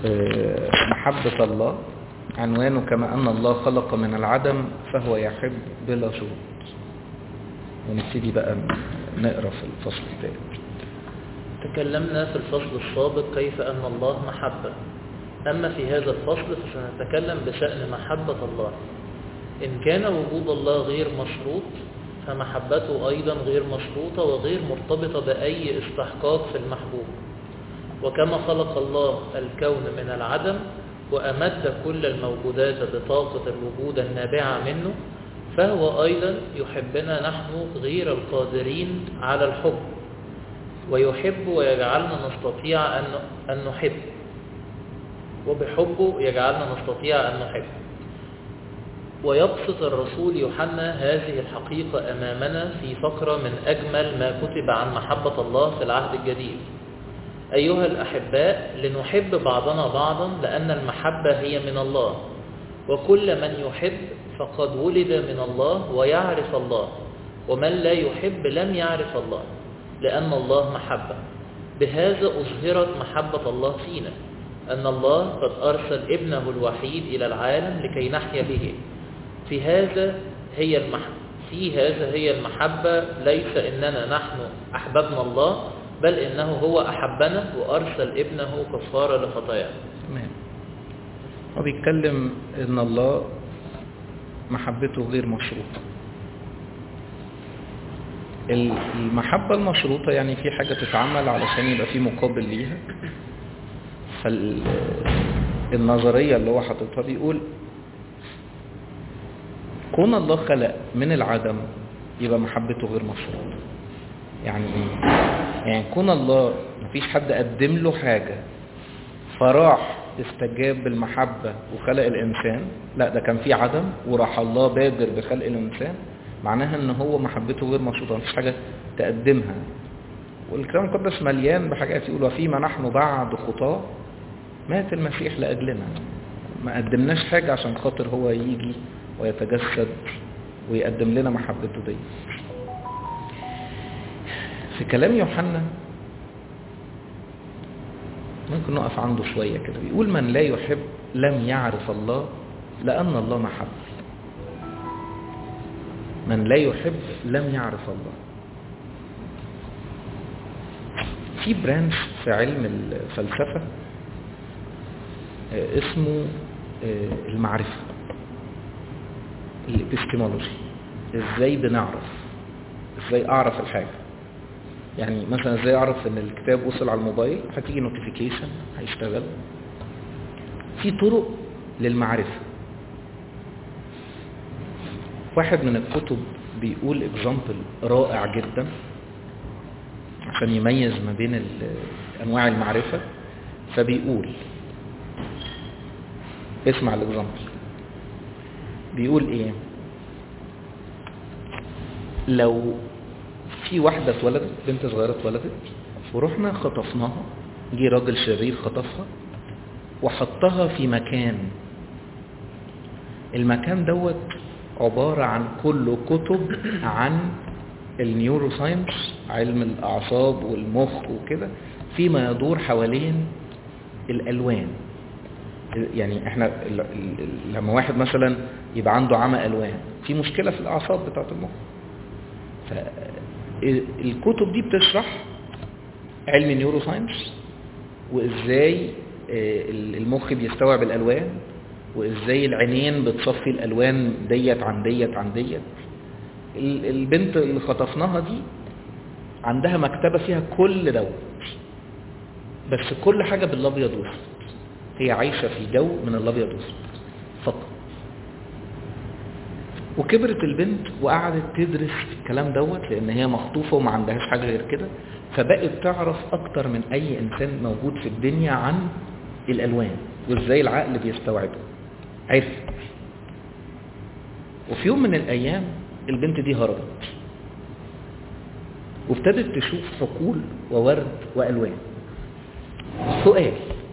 آه، محبة الله عنوانه كما أن الله خلق من العدم فهو يحب بلا شروط ونبتدي بقى نقرأ في الفصل الثالث تكلمنا في الفصل السابق كيف أن الله محبة أما في هذا الفصل فسنتكلم بشأن محبة الله إن كان وجود الله غير مشروط فمحبته أيضا غير مشروطة وغير مرتبطة بأي استحقاق في المحبوب وكما خلق الله الكون من العدم وأمد كل الموجودات بطاقة الوجود النابعة منه فهو أيضا يحبنا نحن غير القادرين على الحب ويحب ويجعلنا نستطيع أن أن نحب وبحبه يجعلنا نستطيع أن نحب ويبسط الرسول يوحنا هذه الحقيقة أمامنا في فقرة من أجمل ما كتب عن محبة الله في العهد الجديد أيها الأحباء لنحب بعضنا بعضا لأن المحبة هي من الله وكل من يحب فقد ولد من الله ويعرف الله ومن لا يحب لم يعرف الله لأن الله محبة بهذا أظهرت محبة الله فينا أن الله قد أرسل ابنه الوحيد إلى العالم لكي نحيا به في هذا هي المحبة في هذا هي المحبة ليس إننا نحن أحببنا الله بل إنه هو أحبنا وأرسل ابنه كفارة لخطايانا تمام هو بيتكلم ان الله محبته غير مشروطة ال- المحبة المشروطة يعني في حاجة تتعمل علشان يبقى في مقابل ليها فالنظرية اللي هو حاططها بيقول كون الله خلق من العدم يبقى محبته غير مشروطة يعني ايه يعني كون الله مفيش حد قدم له حاجة فراح استجاب بالمحبة وخلق الإنسان لا ده كان في عدم وراح الله بادر بخلق الإنسان معناها ان هو محبته غير مشروطة مفيش حاجة تقدمها والكلام المقدس مليان بحاجات يقول وفيما نحن بعد خطاه مات المسيح لأجلنا ما قدمناش حاجة عشان خاطر هو يجي ويتجسد ويقدم لنا محبته دي في كلام يوحنا ممكن نقف عنده شوية كده بيقول من لا يحب لم يعرف الله لأن الله محبة من لا يحب لم يعرف الله في برانش في علم الفلسفة آه، اسمه آه، المعرفة الابستمولوجي ازاي بنعرف ازاي اعرف الحاجة يعني مثلا ازاي اعرف ان الكتاب وصل على الموبايل هتيجي نوتيفيكيشن هيشتغل في طرق للمعرفة واحد من الكتب بيقول اكزامبل رائع جدا عشان يميز ما بين ال- انواع المعرفة فبيقول اسمع الاكزامبل بيقول ايه لو في واحدة اتولدت بنت صغيرة اتولدت ورحنا خطفناها جه راجل شرير خطفها وحطها في مكان المكان دوت عبارة عن كله كتب عن النيورو ساينس علم الأعصاب والمخ وكده فيما يدور حوالين الألوان يعني احنا ال- ال- لما واحد مثلا يبقى عنده عمى ألوان في مشكلة في الأعصاب بتاعة المخ فالكتب دي بتشرح علم النيورو ساينس وازاي آه، المخ بيستوعب الالوان وازاي العينين بتصفي الالوان ديت عن ديت عن ديت ال- البنت اللي خطفناها دي عندها مكتبة فيها كل دوت بس كل حاجة بالابيض واسود هي عايشة في جو من الابيض واسود فقط وكبرت البنت وقعدت تدرس الكلام دوت لان هي مخطوفة وما عندهاش حاجة غير كده فبقت تعرف اكتر من اي انسان موجود في الدنيا عن الالوان وازاي العقل بيستوعبها عرفت وفي يوم من الايام البنت دي هربت وابتدت تشوف حقول وورد والوان سؤال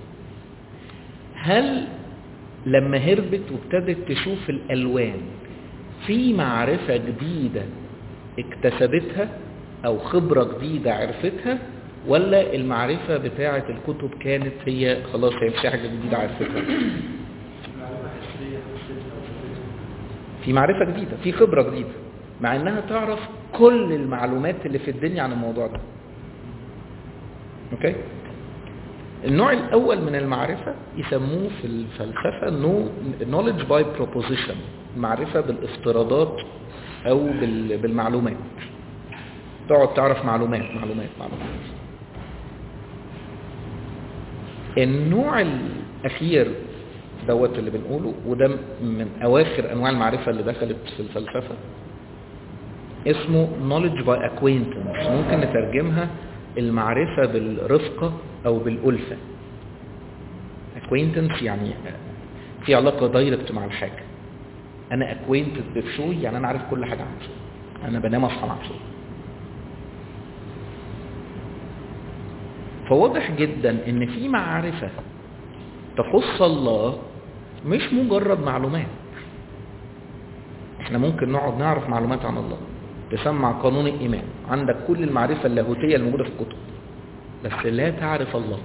هل لما هربت وابتدت تشوف الالوان في معرفة جديدة اكتسبتها او خبرة جديدة عرفتها ولا المعرفة بتاعة الكتب كانت هي خلاص هي مش حاجة جديدة عرفتها في معرفة جديدة في خبرة جديدة مع انها تعرف كل المعلومات اللي في الدنيا عن الموضوع ده اوكي النوع الاول من المعرفة يسموه في الفلسفة knowledge by proposition معرفة بالافتراضات او بال- بالمعلومات تقعد تعرف معلومات معلومات معلومات النوع الاخير دوت اللي بنقوله وده من اواخر انواع المعرفة اللي دخلت في الفلسفة اسمه knowledge by acquaintance ممكن نترجمها المعرفة بالرفقة او بالألفة acquaintance يعني في علاقة دايركت مع الحاجة انا acquainted بشوي يعني انا عارف كل حاجة عن شوي انا بنام اصحى مع شوي فواضح جدا ان في معرفة تخص الله مش مجرد معلومات احنا ممكن نقعد نعرف معلومات عن الله تسمع قانون الإيمان عندك كل المعرفة اللاهوتية الموجودة في الكتب بس لا تعرف الله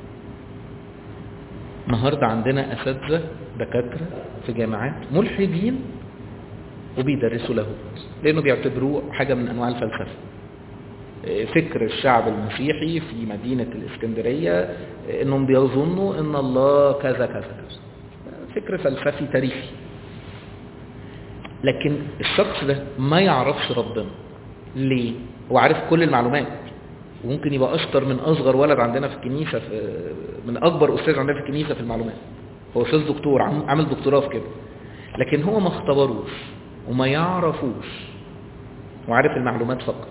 النهاردة عندنا أساتذة دكاترة في جامعات ملحدين وبيدرسوا لاهوت لأنه بيعتبروه حاجة من أنواع الفلسفة فكر الشعب المسيحي في مدينة الإسكندرية إنهم بيظنوا إن الله كذا كذا كذا فكر فلسفي تاريخي لكن الشخص ده ما يعرفش ربنا ليه هو عارف كل المعلومات وممكن يبقى اشطر من اصغر ولد عندنا في الكنيسه في من اكبر استاذ عندنا في الكنيسه في المعلومات هو استاذ دكتور عم- عامل دكتوراه في كده لكن هو ما اختبروش وما يعرفوش وعارف المعلومات فقط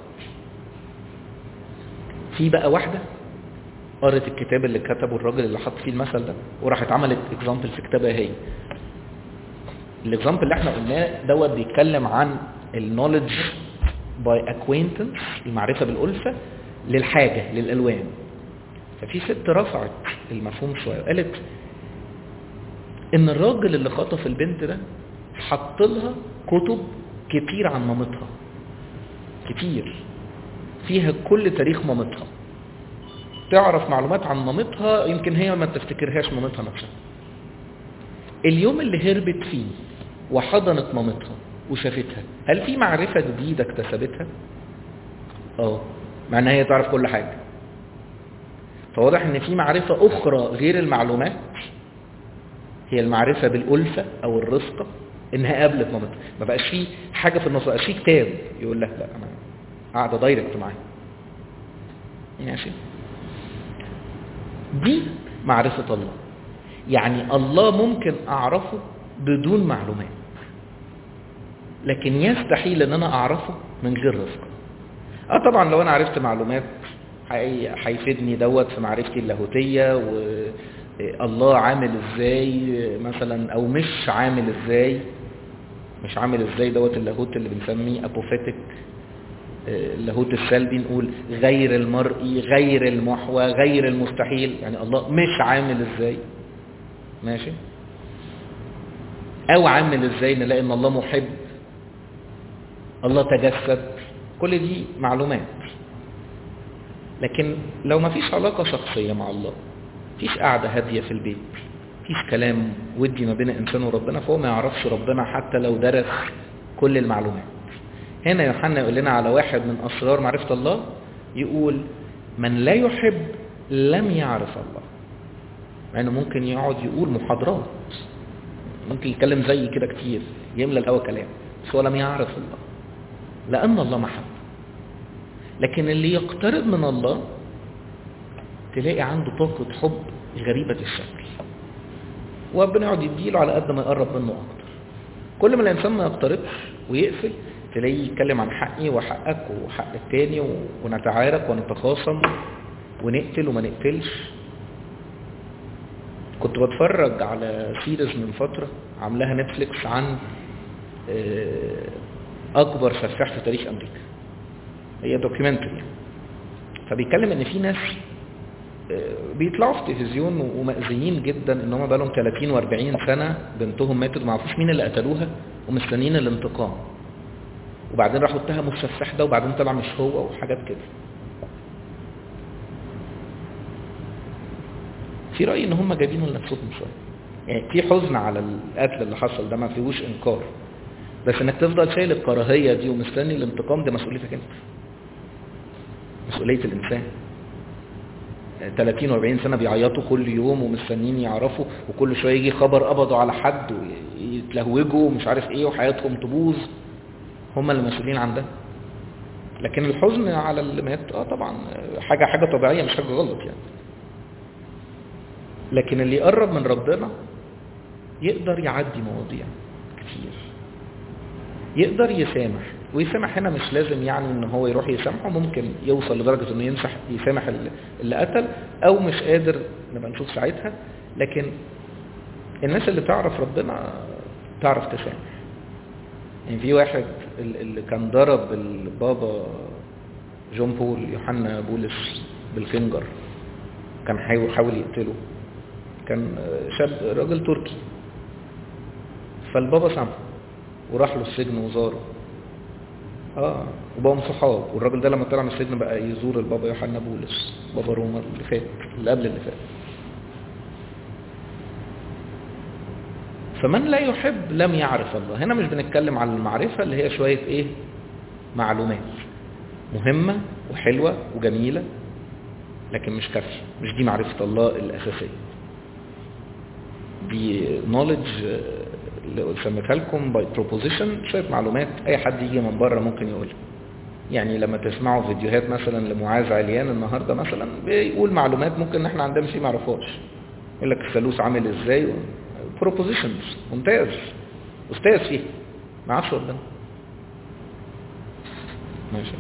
في بقى واحده قرت الكتاب اللي كتبه الراجل اللي حط فيه المثل ده وراحت عملت اكزامبل في كتابها هي الاكزامبل اللي احنا قلناه دوت بيتكلم عن النولج باي اكوينتنس المعرفه بالالفه للحاجه للالوان ففي ست رفعت المفهوم شويه وقالت ان الراجل اللي خطف البنت ده حط لها كتب كتير عن مامتها كتير فيها كل تاريخ مامتها تعرف معلومات عن مامتها يمكن هي ما تفتكرهاش مامتها نفسها اليوم اللي هربت فيه وحضنت مامتها وشافتها هل في معرفة جديدة اكتسبتها؟ اه مع انها هي تعرف كل حاجة فواضح ان في معرفة اخرى غير المعلومات هي المعرفة بالألفة او الرفقة انها قابلت مامتها ما بقاش في حاجة في النص بقاش في كتاب يقول لها لا انا قاعدة دايركت معايا ماشي دي معرفة الله يعني الله ممكن أعرفه بدون معلومات لكن يستحيل ان انا اعرفه من غير رزق اه طبعا لو انا عرفت معلومات هي- هيفيدني دوت في معرفتي اللاهوتية والله عامل ازاي مثلا او مش عامل ازاي مش عامل ازاي دوت اللاهوت اللي بنسميه ابوفيتك اللاهوت السلبي نقول غير المرئي غير المحوى غير المستحيل يعني الله مش عامل ازاي ماشي او عامل ازاي نلاقي ان الله محب الله تجسد كل دي معلومات لكن لو ما فيش علاقة شخصية مع الله فيش قعدة هادية في البيت فيش كلام ودي ما بين الإنسان وربنا فهو ما يعرفش ربنا حتى لو درس كل المعلومات هنا يوحنا يقول لنا على واحد من أسرار معرفة الله يقول من لا يحب لم يعرف الله مع انه ممكن يقعد يقول محاضرات ممكن يتكلم زي كده كتير يملى الهوا كلام بس هو لم يعرف الله لأن الله محب لكن اللي يقترب من الله تلاقي عنده طاقة حب غريبة الشكل وربنا يقعد يديله على قد ما يقرب منه أكتر كل ما الإنسان ما يقتربش ويقفل تلاقيه يتكلم عن حقي وحقك وحق التاني و- ونتعارك ونتخاصم ونقتل وما نقتلش كنت بتفرج على سيريز من فترة عاملاها نتفليكس عن آه، أكبر سفاح في تاريخ أمريكا هي دوكيومنتري فبيتكلم ان في ناس آه، بيطلعوا في التلفزيون ومأذيين جدا ان هم بقالهم 30 و40 سنة بنتهم ماتت وما عرفوش مين اللي قتلوها ومستنيين الانتقام وبعدين راحوا اتهموا السفاح ده وبعدين طلع مش هو وحاجات كده في رأيي ان هم جايبينه لنفسهم شوية يعني في حزن على القتل اللي حصل ده ما فيهوش انكار بس انك تفضل شايل الكراهية دي ومستني الانتقام ده مسؤوليتك انت مسؤولية الانسان 30 و40 سنة بيعيطوا كل يوم ومستنيين يعرفوا وكل شوية يجي خبر قبضوا على حد ويتلهوجوا ومش عارف ايه وحياتهم تبوظ هم اللي مسؤولين عن ده لكن الحزن على اللي مات اه طبعا حاجة حاجة طبيعية مش حاجة غلط يعني لكن اللي يقرب من ربنا يقدر يعدي مواضيع كتير يقدر يسامح ويسامح هنا مش لازم يعني ان هو يروح يسامحه ممكن يوصل لدرجة انه ينسح يسامح اللي قتل او مش قادر نبقى نشوف ساعتها لكن الناس اللي تعرف ربنا تعرف تسامح يعني في واحد اللي كان ضرب البابا جون بول يوحنا بولس بالخنجر كان حاول يقتله كان شاب راجل تركي فالبابا سامحه وراح له السجن وزاره اه وبقوا صحاب والراجل ده لما طلع من السجن بقى يزور البابا يوحنا بولس بابا روما اللي فات اللي قبل اللي فات فمن لا يحب لم يعرف الله هنا مش بنتكلم عن المعرفة اللي هي شوية ايه معلومات مهمة وحلوة وجميلة لكن مش كافية مش دي معرفة الله الأساسية دي knowledge اللي سميتها لكم باي بروبوزيشن شويه معلومات اي حد يجي من بره ممكن يقولها يعني لما تسمعوا فيديوهات مثلا لمعاذ عليان النهارده مثلا بيقول معلومات ممكن احنا عندنا مش ما يعرفوش يقول لك الثالوث عامل ازاي بروبوزيشنز ممتاز استاذ فيه ما عرفش ربنا ماشي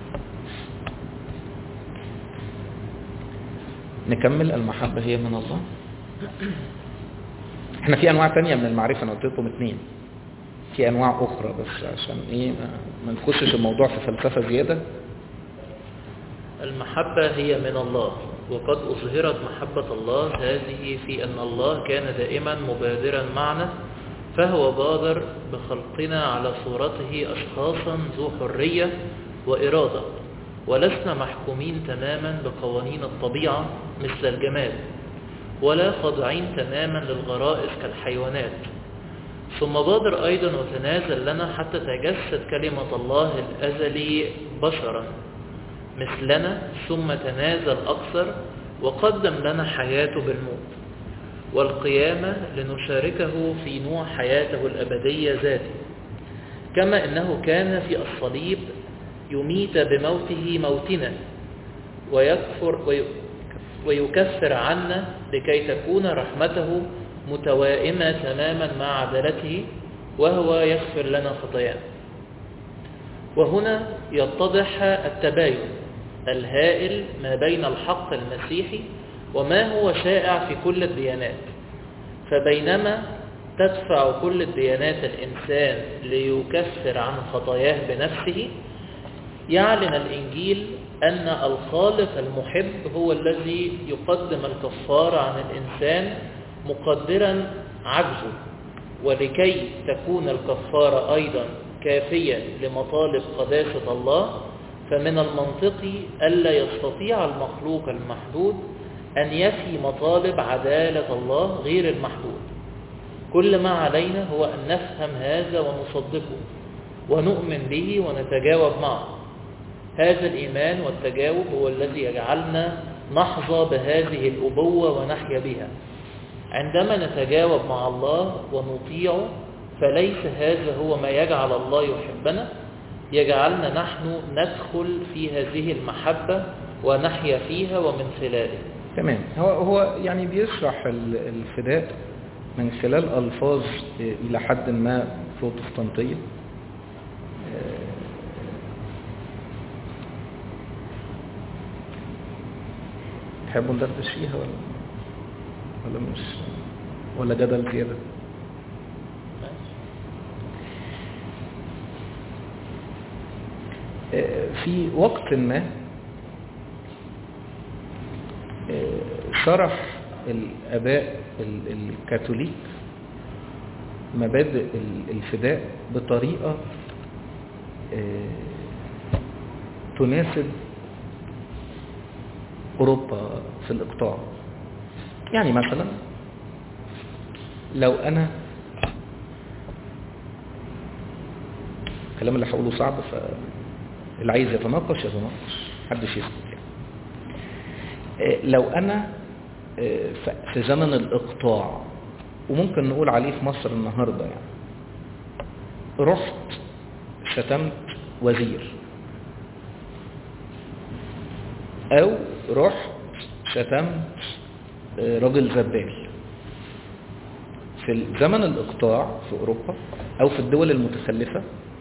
نكمل المحبة هي من الله احنا في انواع تانية من المعرفة انا قلت لكم اثنين في انواع اخرى بس عشان ايه ما نخشش الموضوع في فلسفة زيادة المحبة هي من الله وقد أظهرت محبة الله هذه في أن الله كان دائما مبادرا معنا فهو بادر بخلقنا على صورته أشخاصا ذو حرية وإرادة ولسنا محكومين تماما بقوانين الطبيعة مثل الجمال ولا خاضعين تماما للغرائز كالحيوانات ثم بادر أيضا وتنازل لنا حتى تجسد كلمة الله الأزلي بشرا مثلنا ثم تنازل أكثر وقدم لنا حياته بالموت والقيامة لنشاركه في نوع حياته الأبدية ذاته كما أنه كان في الصليب يميت بموته موتنا ويكفر ويكفر عنا لكي تكون رحمته متوائمة تماما مع عدالته وهو يغفر لنا خطايانا وهنا يتضح التباين الهائل ما بين الحق المسيحي وما هو شائع في كل الديانات فبينما تدفع كل الديانات الإنسان ليكفر عن خطاياه بنفسه يعلن الإنجيل أن الخالق المحب هو الذي يقدم الكفارة عن الإنسان مقدرا عجزه ولكي تكون الكفارة أيضا كافية لمطالب قداسة الله فمن المنطقي ألا يستطيع المخلوق المحدود أن يفي مطالب عدالة الله غير المحدود كل ما علينا هو أن نفهم هذا ونصدقه ونؤمن به ونتجاوب معه هذا الإيمان والتجاوب هو الذي يجعلنا نحظى بهذه الأبوة ونحيا بها عندما نتجاوب مع الله ونطيعه فليس هذا هو ما يجعل الله يحبنا يجعلنا نحن ندخل في هذه المحبة ونحيا فيها ومن خلاله تمام هو هو يعني بيشرح الفداء من خلال ألفاظ إلى حد ما بروتستانتية تحبوا ندردش فيها ولا ولا مش ولا جدل زيادة في وقت ما شرح الآباء الكاثوليك مبادئ الفداء بطريقة تناسب أوروبا في الإقطاع يعني مثلا لو انا الكلام اللي هقوله صعب فاللي عايز يتناقش يتناقش محدش يسكت يعني آه، لو انا آه، ف- في زمن الاقطاع وممكن نقول عليه في مصر النهارده يعني رحت شتمت وزير او رحت شتمت آه، راجل زبال في زمن الاقطاع في اوروبا او في الدول المتخلفه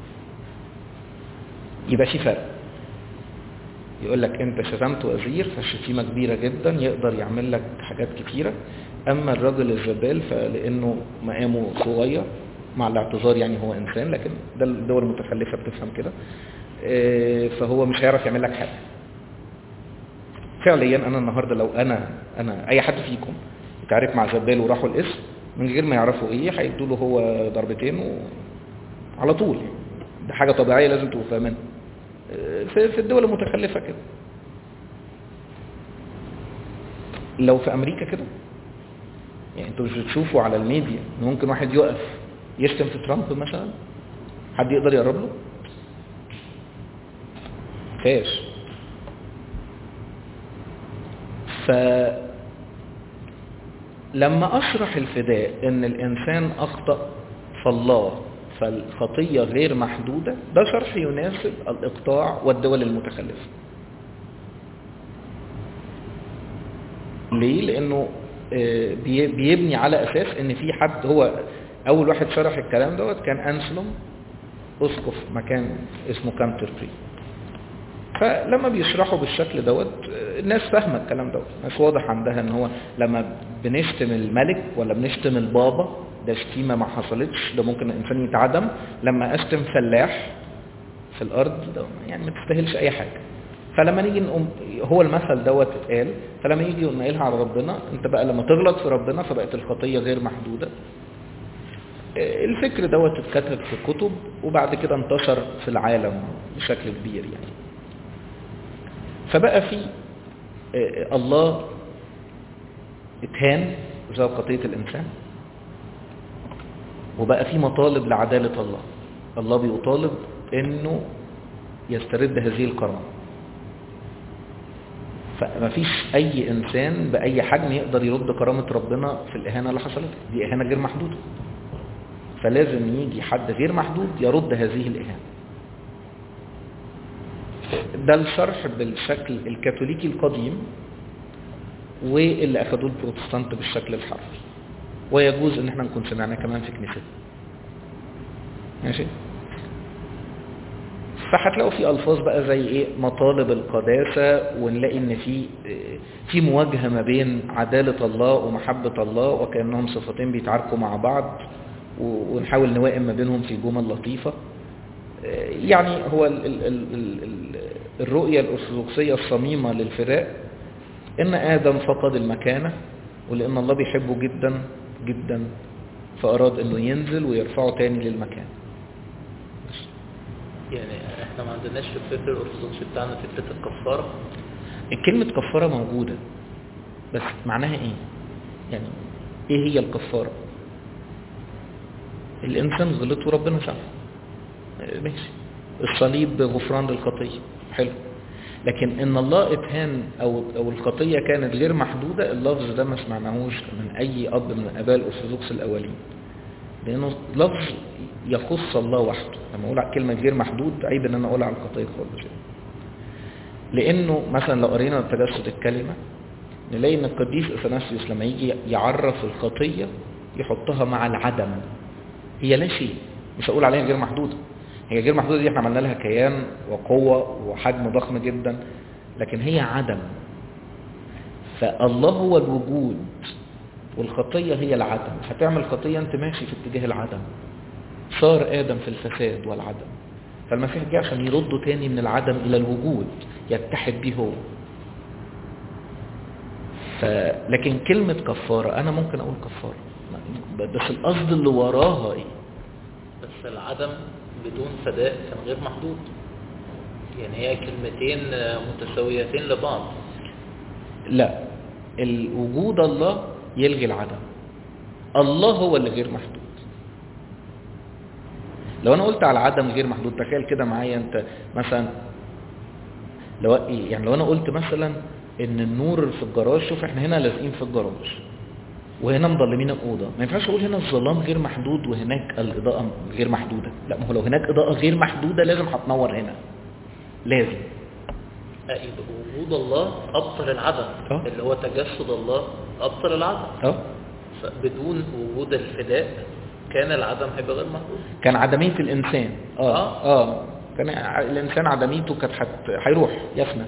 يبقى في فرق يقول لك انت شتمت وزير فالشتيمه كبيره جدا يقدر يعمل لك حاجات كتيره اما الراجل الزبال فلانه مقامه صغير مع الاعتذار يعني هو انسان لكن ده الدول المتخلفه بتفهم كده اه، فهو مش هيعرف يعمل لك حاجه فعليا انا النهارده لو انا انا اي حد فيكم اتعارك مع زبال وراحوا القسم من غير ما يعرفوا ايه هيدوا له هو ضربتين و... على طول ده حاجه طبيعيه لازم تبقوا فاهمينها اه، في في الدول المتخلفه كده لو في امريكا كده يعني انتوا مش بتشوفوا على الميديا ان ممكن واحد يقف يشتم في ترامب مثلا حد يقدر يقرب له فاش ف لما اشرح الفداء ان الانسان اخطأ فالله فالخطية غير محدودة ده شرح يناسب الاقطاع والدول المتخلفة ليه؟ لانه آه، بي- بيبني على اساس ان في حد هو اول واحد شرح الكلام دوت كان انسلوم اسقف مكان اسمه كانتربري فلما بيشرحوا بالشكل دوت آه، الناس فاهمه الكلام دوت الناس واضح عندها ان هو لما بنشتم الملك ولا بنشتم البابا ده شتيمه ما حصلتش ده ممكن الانسان يتعدم لما اشتم فلاح في الارض ده يعني ما تستاهلش اي حاجه فلما نيجي نقوم هو المثل دوت اتقال فلما يجي نقولها على ربنا انت بقى لما تغلط في ربنا فبقت الخطيه غير محدوده آه، الفكر دوت اتكتب في كتب وبعد كده انتشر في العالم بشكل كبير يعني فبقى في آه، الله اتهان بسبب خطيه الانسان وبقى في مطالب لعداله الله الله بيطالب انه يسترد هذه الكرامه فما فيش اي انسان باي حجم يقدر يرد كرامه ربنا في الاهانه اللي حصلت دي اهانه غير محدوده فلازم يجي حد غير محدود يرد هذه الاهانه ده الشرح بالشكل الكاثوليكي القديم واللي اخدوه البروتستانت بالشكل الحرفي ويجوز ان احنا نكون سمعناه كمان في كنيستنا ماشي فهتلاقوا في الفاظ بقى زي ايه مطالب القداسه ونلاقي ان في في مواجهه ما بين عداله الله ومحبه الله وكانهم صفتين بيتعاركوا مع بعض و- ونحاول نوائم ما بينهم في جمل لطيفه يعني هو ال ال ال ال ال الرؤيه الارثوذكسيه الصميمه للفراق ان ادم فقد المكانه ولان الله بيحبه جدا جدا فاراد انه ينزل ويرفعه تاني للمكان يعني احنا ما عندناش في الفكر الارثوذكسي بتاعنا فكره الكفاره كلمة كفارة موجودة بس معناها ايه يعني ايه هي الكفارة الانسان غلط وربنا سامحه آه، ماشي الصليب غفران للخطية حلو لكن ان الله اتهان او او الخطيه كانت غير محدوده اللفظ ده ما سمعناهوش من اي اب من اباء الارثوذكس الاولين لانه لفظ يخص الله وحده لما اقول على كلمه غير محدود عيب ان انا اقولها على الخطيه خالص يعني. لانه مثلا لو قرينا تجسد الكلمه نلاقي ان القديس اثناسيوس لما يجي يعرف الخطيه يحطها مع العدم هي لا شيء مش هقول عليها غير محدوده هي غير محدوده دي احنا عملنا لها كيان وقوه وحجم ضخم جدا لكن هي عدم فالله هو الوجود والخطيه هي العدم هتعمل خطيه انت ماشي في اتجاه العدم صار ادم في الفساد والعدم فالمسيح جه عشان يرده تاني من العدم الى الوجود يتحد بيه هو ف... لكن كلمة كفارة أنا ممكن أقول كفارة بس القصد اللي وراها إيه؟ بس العدم بدون فداء كان غير محدود يعني هي كلمتين متساويتين لبعض لا الوجود الله يلغي العدم الله هو اللي غير محدود لو انا قلت على العدم غير محدود تخيل كده معايا انت مثلا لو يعني لو انا قلت مثلا ان النور في الجراج شوف احنا هنا لازقين في الجراج وهنا مظلمين الاوضه ما ينفعش اقول هنا الظلام غير محدود وهناك الاضاءه غير محدوده لا ما هو لو هناك اضاءه غير محدوده لازم هتنور هنا لازم أي وجود الله أبطل العدم آه. اللي هو تجسد الله أبطل العدم اه فبدون وجود الفداء كان العدم هيبقى غير محدود كان عدميه الانسان اه آه. اه كان ع- الانسان عدميته كانت هت- هيروح يفنى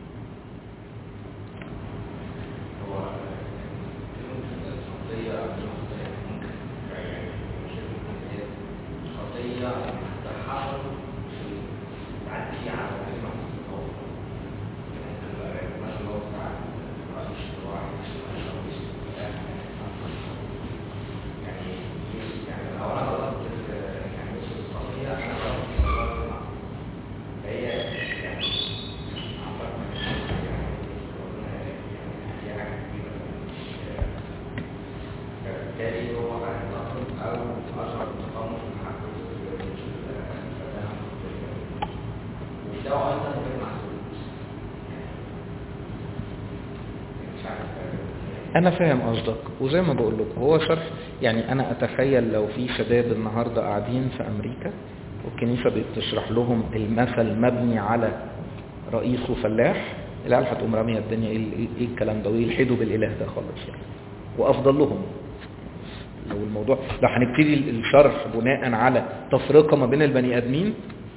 انا فاهم قصدك وزي ما بقول لكم هو شرح يعني انا اتخيل لو في شباب النهارده قاعدين في امريكا والكنيسه بتشرح لهم المثل مبني على رئيس وفلاح العيال هتقوم راميه الدنيا ايه ايه إيه الكلام ده ويلحدوا بالاله ده خالص يعني وافضل لهم لو الموضوع لو هنبتدي الشرح بناء على تفرقه ما بين البني ادمين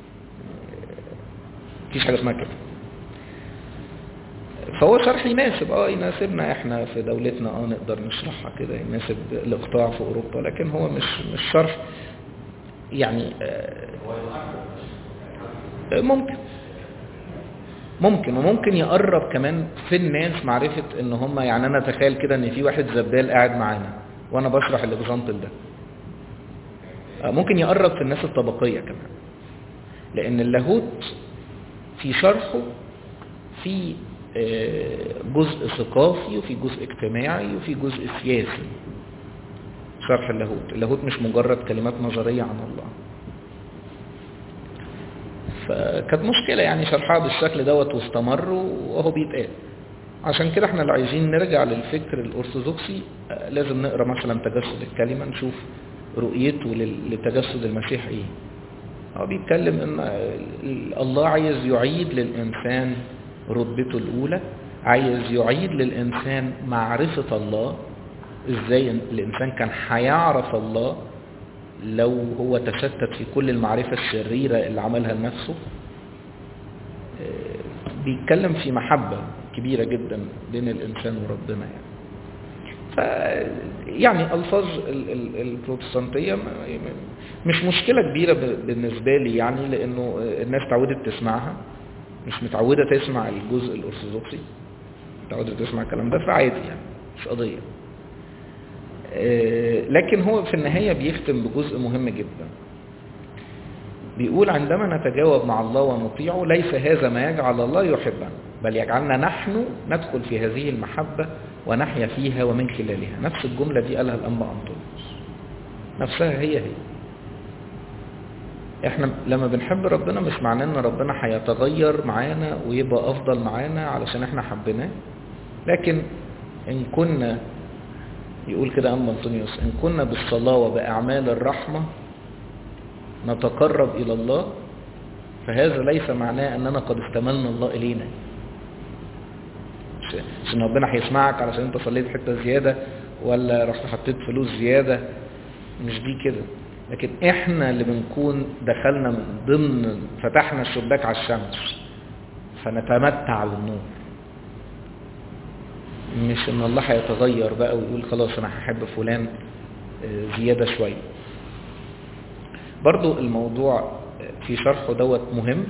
مفيش حاجه اسمها كده فهو شرح يناسب اه يناسبنا احنا في دولتنا اه نقدر نشرحها كده يناسب الاقطاع في اوروبا لكن هو مش مش شرح يعني آه، ممكن ممكن وممكن يقرب كمان في الناس معرفة ان هم يعني انا اتخيل كده ان في واحد زبال قاعد معانا وانا بشرح الاكزامبل ده آه، ممكن يقرب في الناس الطبقية كمان لان اللاهوت في شرحه في آه، جزء ثقافي وفي جزء اجتماعي وفي جزء سياسي شرح اللاهوت اللاهوت مش مجرد كلمات نظرية عن الله فكانت مشكلة يعني شرحها بالشكل دوت واستمر وهو بيتقال عشان كده احنا لو عايزين نرجع للفكر الأرثوذكسي آه، لازم نقرا مثلا تجسد الكلمة نشوف رؤيته لل- لتجسد المسيح ايه هو بيتكلم ان ال- الله عايز يعيد للإنسان رتبته الأولى عايز يعيد للإنسان معرفة الله ازاي الإنسان كان هيعرف الله لو هو تشتت في كل المعرفة الشريرة اللي عملها لنفسه آه، بيتكلم في محبة كبيرة جدا بين الإنسان وربنا يعني ف يعني الفاظ ال- ال- البروتستانتيه ما- ما- مش مشكله كبيره ب- بالنسبه لي يعني لانه الناس تعودت تسمعها مش متعوده تسمع الجزء الارثوذكسي متعوده تسمع الكلام ده فعادي يعني مش قضيه آه، لكن هو في النهايه بيختم بجزء مهم جدا بيقول عندما نتجاوب مع الله ونطيعه ليس هذا ما يجعل الله يحبنا بل يجعلنا نحن ندخل في هذه المحبة ونحيا فيها ومن خلالها نفس الجملة دي قالها الأنبا أنطونيوس نفسها هي هي احنا لما بنحب ربنا مش معناه ان ربنا هيتغير معانا ويبقى افضل معانا علشان احنا حبيناه لكن ان كنا يقول كده أنبا أنطونيوس ان كنا بالصلاة وبأعمال الرحمة نتقرب إلى الله فهذا ليس معناه أننا قد استملنا الله إلينا مش مش ان ربنا هيسمعك علشان انت صليت حتة زيادة ولا رحت حطيت فلوس زيادة مش دي كده لكن احنا اللي بنكون دخلنا من ضمن فتحنا الشباك على الشمس فنتمتع بالنور مش ان الله هيتغير بقى ويقول خلاص انا هحب فلان آه، زيادة شوية برضو الموضوع في شرحه دوت مهم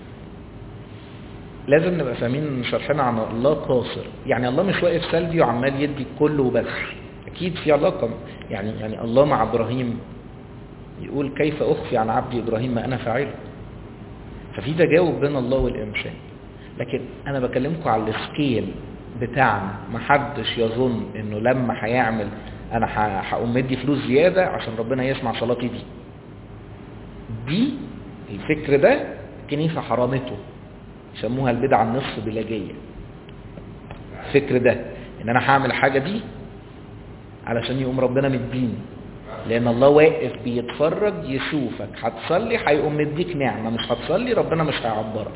لازم نبقى فاهمين ان شرحنا عن الله قاصر يعني الله مش واقف سلبي وعمال يدي كله وبس اكيد في علاقه يعني يعني الله مع ابراهيم يقول كيف اخفي عن عبدي ابراهيم ما انا فاعله ففي تجاوب بين الله والانسان لكن انا بكلمكم على السكيل بتاعنا محدش يظن انه لما هيعمل انا ه- هقوم مدي فلوس زيادة عشان ربنا يسمع صلاتي دي دي الفكر ده الكنيسة حرمته يسموها البدعة النصف بلاجية الفكر ده ان انا هعمل حاجة دي علشان يقوم ربنا مديني لان الله واقف بيتفرج يشوفك هتصلي هيقوم مديك نعمة مش هتصلي ربنا مش هيعبرك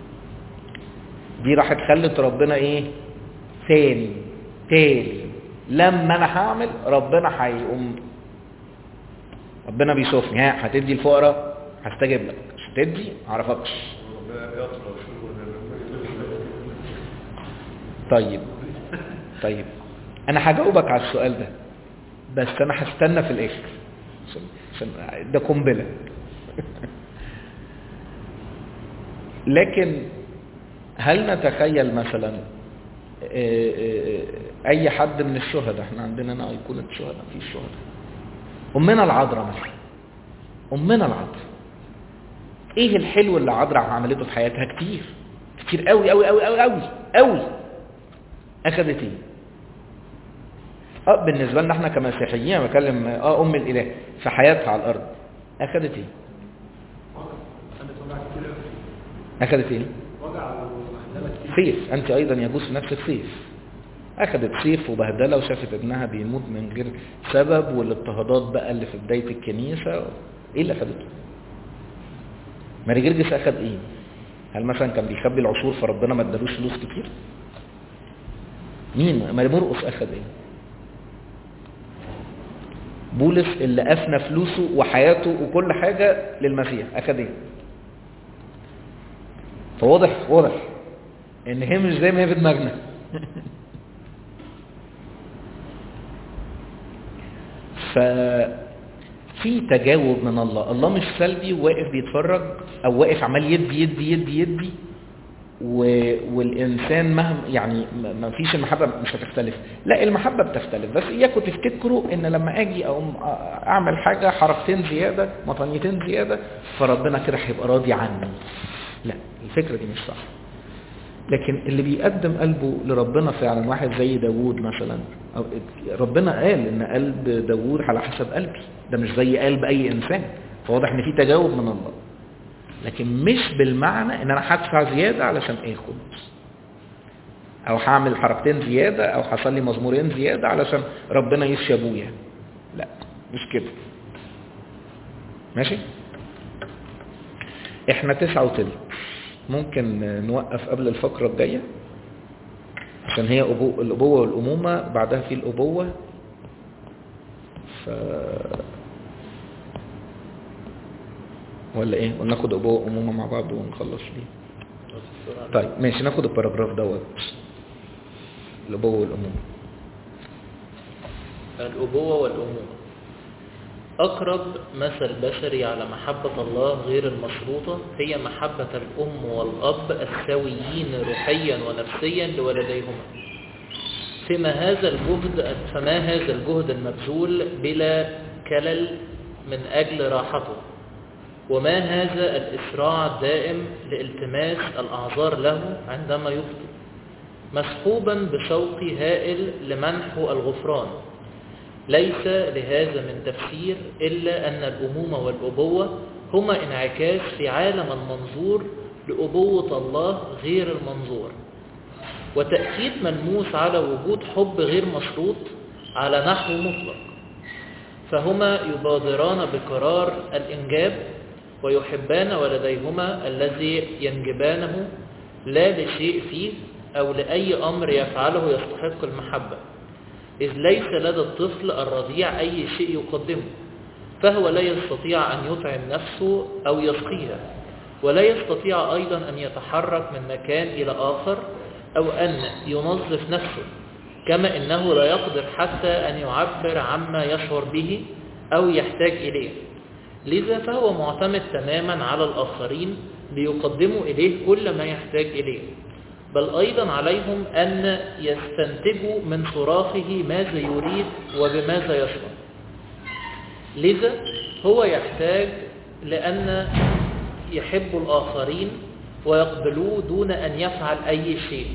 دي راحت خلت ربنا ايه تاني تاني لما انا هعمل ربنا هيقوم ربنا بيشوفني ها هتدي الفقراء هستجيب لك مش هتدي معرفكش طيب طيب انا هجاوبك على السؤال ده بس انا هستنى في الاخر عشان عشان ده قنبله لكن هل نتخيل مثلا آه، آه، اي حد من الشهداء احنا عندنا هنا ايقونه شهداء في الشهداء امنا العذراء مثلا امنا العذراء ايه الحلو اللي عذراء عملته في حياتها كتير كتير قوي قوي قوي قوي قوي قوي اخذت ايه اه بالنسبه لنا احنا كمسيحيين أنا بكلم اه ام الاله في حياتها على الارض اخذت ايه اخذت ايه سيف انت ايضا يجوز في نفسك سيف اخذت سيف وبهدله وشافت ابنها بيموت من غير سبب والاضطهادات بقى اللي في بدايه الكنيسه ايه اللي اخذته ماري جرجس اخذ ايه هل مثلا كان بيخبي العشور فربنا ما ادالوش فلوس كتير مين ماري مرقس اخذ ايه بولس اللي افنى فلوسه وحياته وكل حاجه للمسيح اخذ ايه فواضح واضح ان هي مش زي ما هي في دماغنا ففي تجاوب من الله الله مش سلبي واقف بيتفرج او واقف عمال يدي يدي يدي يدي و... والانسان مهما يعني ما- ما فيش المحبه مش هتختلف لا المحبه بتختلف بس اياكم تفتكروا ان لما اجي اقوم أ- اعمل حاجه حركتين زياده مطنيتين زياده فربنا كده هيبقى راضي عني لا الفكره دي مش صح لكن اللي بيقدم قلبه لربنا فعلا واحد زي داوود مثلا أو ربنا قال ان قلب داوود على حسب قلبي ده مش زي قلب اي انسان فواضح ان في تجاوب من الله لكن مش بالمعنى ان انا هدفع زياده علشان اخد او هعمل حركتين زياده او هصلي مزمورين زياده علشان ربنا يشفي ابويا لا مش كده ماشي احنا تسعة وتلت ممكن نوقف قبل الفقرة الجاية عشان هي أبو... الأبوة والأمومة بعدها في الأبوة ف... ولا ايه وناخد أبوة وأمومة مع بعض ونخلص دي طيب ماشي ناخد الباراجراف دوت الأبوة والأمومة الأبوة والأمومة أقرب مثل بشري على محبة الله غير المشروطة هي محبة الأم والأب السويين روحيا ونفسيا لولديهما فيما هذا الجهد فما هذا الجهد المبذول بلا كلل من أجل راحته وما هذا الإسراع الدائم لالتماس الأعذار له عندما يخطئ مسحوبا بشوق هائل لمنحه الغفران ليس لهذا من تفسير إلا أن الأمومة والأبوة هما انعكاس في عالم المنظور لأبوة الله غير المنظور وتأكيد ملموس على وجود حب غير مشروط على نحو مطلق فهما يبادران بقرار الإنجاب ويحبان ولديهما الذي ينجبانه لا لشيء فيه أو لأي أمر يفعله يستحق المحبة إذ ليس لدى الطفل الرضيع أي شيء يقدمه فهو لا يستطيع أن يطعم نفسه أو يسقيها ولا يستطيع أيضا أن يتحرك من مكان إلى آخر أو أن ينظف نفسه كما إنه لا يقدر حتى أن يعبر عما يشعر به أو يحتاج إليه لذا فهو معتمد تماما على الآخرين ليقدموا إليه كل ما يحتاج إليه بل أيضا عليهم أن يستنتجوا من صراخه ماذا يريد وبماذا يشعر لذا هو يحتاج لأن يحب الآخرين ويقبلوه دون أن يفعل أي شيء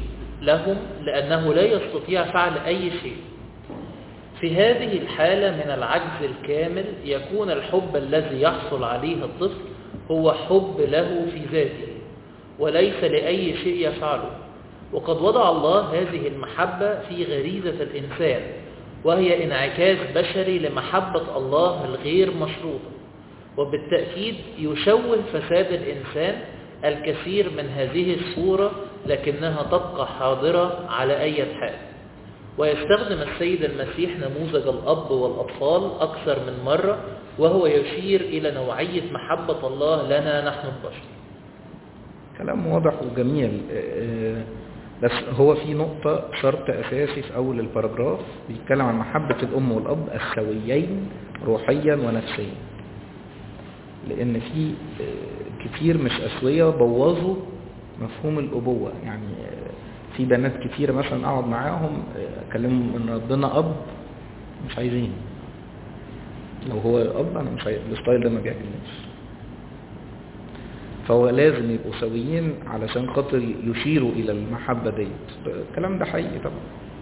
لهم لأنه لا يستطيع فعل أي شيء في هذه الحالة من العجز الكامل يكون الحب الذي يحصل عليه الطفل هو حب له في ذاته وليس لأي شيء يفعله وقد وضع الله هذه المحبة في غريزة الإنسان وهي انعكاس بشري لمحبة الله الغير مشروطة وبالتأكيد يشوه فساد الإنسان الكثير من هذه الصورة لكنها تبقى حاضرة على أي حال ويستخدم السيد المسيح نموذج الأب والأطفال أكثر من مرة وهو يشير إلى نوعية محبة الله لنا نحن البشر كلام واضح وجميل آه، بس هو في نقطة شرط أساسي في أول الباراجراف بيتكلم عن محبة الأم والأب السويين روحيا ونفسيا لأن في آه، كتير مش أسوية بوظوا مفهوم الأبوة يعني آه، في بنات كتير مثلا أقعد معاهم آه، أكلمهم إن ربنا أب مش عايزين لو هو أب أنا مش عايز الستايل ده ما بيعجبنيش فهو لازم يبقوا سويين علشان خاطر يشيروا الى المحبة ديت الكلام ده حقيقي طبعا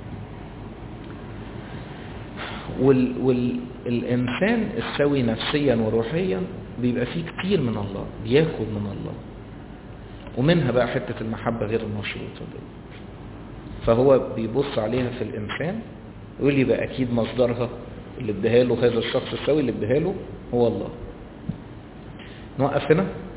وال والإنسان السوي نفسيا وروحيا بيبقى فيه كتير من الله بياخد من الله ومنها بقى حتة المحبة غير المشروطة دي فهو بيبص عليها في الإنسان يقول لي بقى أكيد مصدرها اللي اداها له هذا الشخص السوي اللي اداها له هو الله نوقف هنا